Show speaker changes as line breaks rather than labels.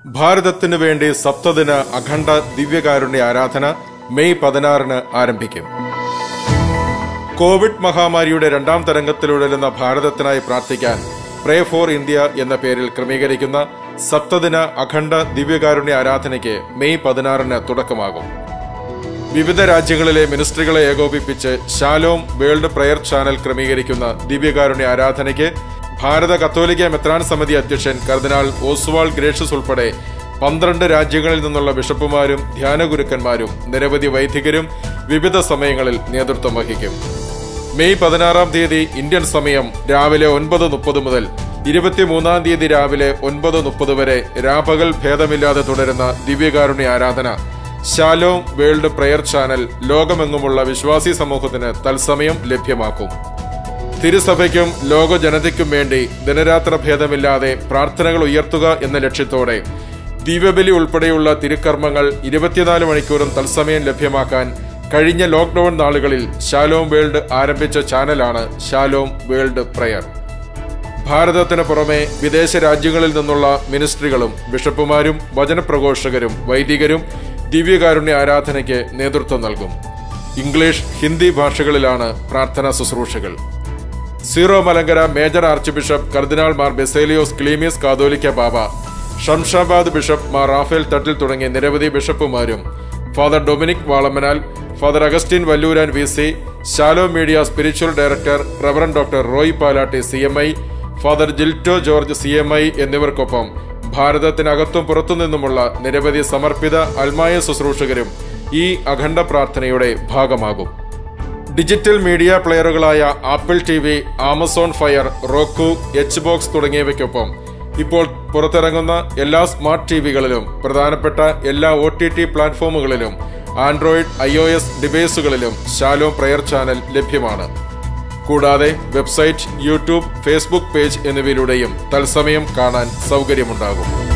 ഭാരതത്തിനു വേണ്ടി സപ്തദിന അഖണ്ഡ ദിവ്യകാരുണ്യ ആരാധന മെയ് പതിനാറിന് ആരംഭിക്കും കോവിഡ് മഹാമാരിയുടെ രണ്ടാം തരംഗത്തിലുടരുന്ന ഭാരതത്തിനായി പ്രാർത്ഥിക്കാൻ പ്രേ ഫോർ ഇന്ത്യ എന്ന പേരിൽ ക്രമീകരിക്കുന്ന സപ്തദിന അഖണ്ഡ ദിവ്യകാരുണ്യ ആരാധനയ്ക്ക് മെയ് പതിനാറിന് തുടക്കമാകും വിവിധ രാജ്യങ്ങളിലെ മിനിസ്ട്രികളെ ഏകോപിപ്പിച്ച് ശാലോം വേൾഡ് പ്രയർ ചാനൽ ക്രമീകരിക്കുന്ന ദിവ്യകാരുണ്യ ആരാധനയ്ക്ക് ഭാരത കത്തോലിക്ക മെത്രാൻ സമിതി അധ്യക്ഷൻ കർദിനാൾ ഓസ്വാൾ ഗ്രേഷ്യസ് ഉൾപ്പെടെ പന്ത്രണ്ട് രാജ്യങ്ങളിൽ നിന്നുള്ള ബിഷപ്പുമാരും ധ്യാനഗുരുക്കന്മാരും നിരവധി വൈദികരും വിവിധ സമയങ്ങളിൽ നേതൃത്വം വഹിക്കും മെയ് പതിനാറാം തീയതി ഇന്ത്യൻ സമയം രാവിലെ ഒൻപത് മുപ്പത് മുതൽ ഇരുപത്തിമൂന്നാം തീയതി രാവിലെ ഒൻപത് മുപ്പത് വരെ രാപകൽ ഭേദമില്ലാതെ തുടരുന്ന ദിവ്യകാരുണ്യ ആരാധന ശാലോം വേൾഡ് പ്രയർ ചാനൽ ലോകമെങ്ങുമുള്ള വിശ്വാസി സമൂഹത്തിന് തത്സമയം ലഭ്യമാക്കും തിരുസഭയ്ക്കും ലോക ജനതയ്ക്കും വേണ്ടി ദിനരാത്ര ഭേദമില്ലാതെ പ്രാർത്ഥനകൾ ഉയർത്തുക എന്ന ലക്ഷ്യത്തോടെ ദിവ്യബലി ഉൾപ്പെടെയുള്ള തിരുക്കർമ്മങ്ങൾ ഇരുപത്തിനാല് മണിക്കൂറും തത്സമയം ലഭ്യമാക്കാൻ കഴിഞ്ഞ ലോക്ക്ഡൌൺ നാളുകളിൽ ശാലോം വേൾഡ് ആരംഭിച്ച ചാനലാണ് ശാലോം വേൾഡ് പ്രയർ ഭാരതത്തിന് പുറമെ വിദേശ രാജ്യങ്ങളിൽ നിന്നുള്ള മിനിസ്ട്രികളും ബിഷപ്പുമാരും വചനപ്രഘോഷകരും വൈദികരും ദിവ്യകാരുണ്യ ആരാധനയ്ക്ക് നേതൃത്വം നൽകും ഇംഗ്ലീഷ് ഹിന്ദി ഭാഷകളിലാണ് പ്രാർത്ഥനാ ശുശ്രൂഷകൾ Syro Malankara major archbishop cardinal Mar Baselios Cleemis Catholicos Bava Shamshabad bishop Mar Raphael Thattil തുടങ്ങിയ നിരവധി ബിഷപ്പുമാരും father Dominic Valamanal father Augustine Valloran V C Shalom media spiritual director reverend doctor Roy Palatty C M I father Jilto George C M I എന്നിവർക്കൊപ്പം ഭാരതത്തിനകത്തും പുറത്തുനിന്നുമുള്ള നിരവധി സമർപ്പിത അൽമായ ശുശ്രൂഷകരും ഈ അഖണ്ഡ പ്രാർത്ഥനയുടെ ഭാഗമാകും ഡിജിറ്റൽ മീഡിയ പ്ലെയറുകളായ Apple T V Amazon Fire Roku H box തുടങ്ങിയവയ്ക്കൊപ്പം ഇപ്പോൾ പുറത്തിറങ്ങുന്ന എല്ലാ സ്മാർട്ട് ടിവികളിലും പ്രധാനപ്പെട്ട എല്ലാ ഒ ടി ടി പ്ലാറ്റ്ഫോമുകളിലും ആൻഡ്രോയിഡ് ഐ ഒ എസ് ഡിവൈസുകളിലും ശാലോ പ്രയർ ചാനൽ ലഭ്യമാണ് കൂടാതെ വെബ്സൈറ്റ് യൂട്യൂബ് ഫേസ്ബുക്ക് പേജ് എന്നിവയിലൂടെയും തത്സമയം കാണാൻ സൗകര്യമുണ്ടാകും